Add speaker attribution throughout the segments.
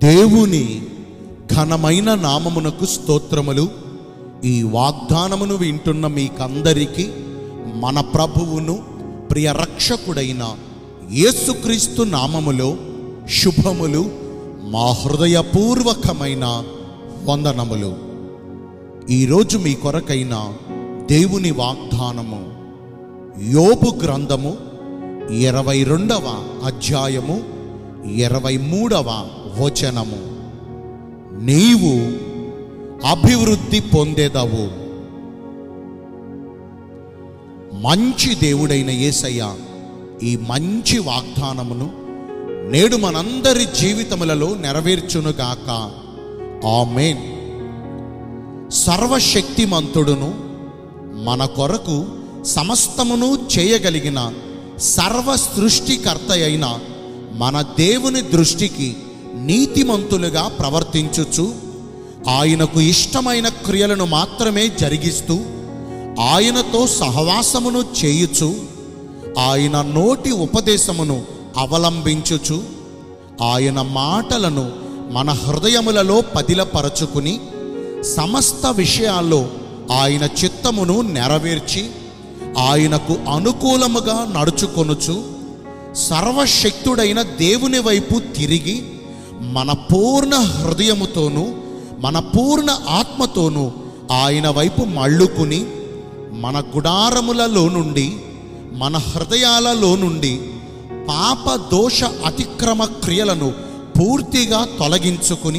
Speaker 1: దేవుని ఘనమైన నామమునకు స్తోత్రములు ఈ వాగ్దానమును వింటున్న మీకందరికీ మన ప్రభువును ప్రియ రక్షకుడైన యేసుక్రీస్తు నామములో శుభములు మా హృదయపూర్వకమైన వందనములు ఈరోజు మీ కొరకైన దేవుని వాగ్దానము యోబు గ్రంథము ఇరవై రెండవ అధ్యాయము ఇరవై మూడవ వచనము నీవు అభివృద్ధి పొందేదవు మంచి దేవుడైన యేసయ్య ఈ మంచి వాగ్దానమును నేడు మనందరి జీవితములలో నెరవేర్చునుగాక ఆమెన్ సర్వశక్తిమంతుడును మన కొరకు సమస్తమును చేయగలిగిన సర్వ సృష్టికర్త అయిన మన దేవుని దృష్టికి నీతిమంతులుగా ప్రవర్తించుచు ఆయనకు ఇష్టమైన క్రియలను మాత్రమే జరిగిస్తూ ఆయనతో సహవాసమును చేయుచు ఆయన నోటి ఉపదేశమును అవలంబించుచు ఆయన మాటలను మన హృదయములలో పదిలపరచుకుని సమస్త విషయాల్లో ఆయన చిత్తమును నెరవేర్చి ఆయనకు అనుకూలముగా నడుచుకొనుచు సర్వశక్తుడైన దేవుని వైపు తిరిగి మన పూర్ణ హృదయముతోనూ మన పూర్ణ ఆత్మతోనూ ఆయన వైపు మళ్ళుకుని మన గుడారములలో నుండి మన హృదయాలలో నుండి పాప దోష అతిక్రమ క్రియలను పూర్తిగా తొలగించుకుని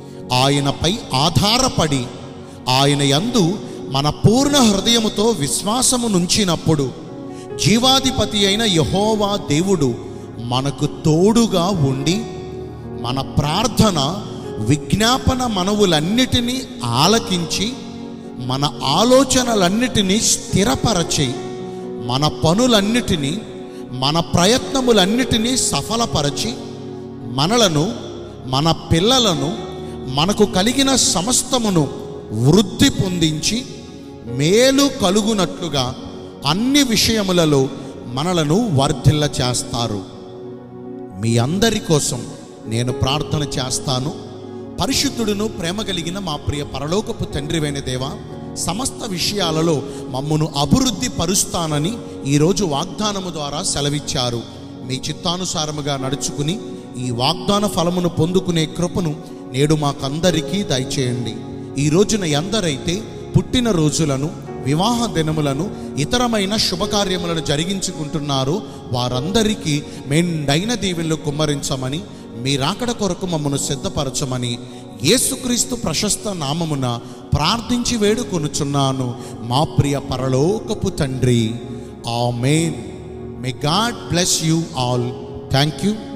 Speaker 1: ఆయనపై ఆధారపడి ఆయన యందు మన పూర్ణ హృదయముతో విశ్వాసము నుంచినప్పుడు జీవాధిపతి అయిన యహోవా దేవుడు మనకు తోడుగా ఉండి మన ప్రార్థన విజ్ఞాపన మనవులన్నిటినీ ఆలకించి మన ఆలోచనలన్నిటినీ స్థిరపరచి మన పనులన్నిటినీ మన ప్రయత్నములన్నిటినీ సఫలపరచి మనలను మన పిల్లలను మనకు కలిగిన సమస్తమును వృద్ధి పొందించి మేలు కలుగునట్లుగా అన్ని విషయములలో మనలను వర్ధిల్ల చేస్తారు మీ అందరి కోసం నేను ప్రార్థన చేస్తాను పరిశుద్ధుడును ప్రేమ కలిగిన మా ప్రియ పరలోకపు తండ్రివైన దేవ సమస్త విషయాలలో మమ్మను అభివృద్ధి పరుస్తానని ఈరోజు వాగ్దానము ద్వారా సెలవిచ్చారు మీ చిత్తానుసారముగా నడుచుకుని ఈ వాగ్దాన ఫలమును పొందుకునే కృపను నేడు మాకందరికీ దయచేయండి ఈ రోజున ఎందరైతే పుట్టిన రోజులను వివాహ దినములను ఇతరమైన శుభకార్యములను జరిగించుకుంటున్నారో వారందరికీ మెండైన దీవెనలు కుమ్మరించమని మీ రాకడ కొరకు మమ్మను సిద్ధపరచమని యేసుక్రీస్తు ప్రశస్త నామమున ప్రార్థించి వేడుకొనుచున్నాను మా ప్రియ పరలోకపు తండ్రి amen may God bless you all thank you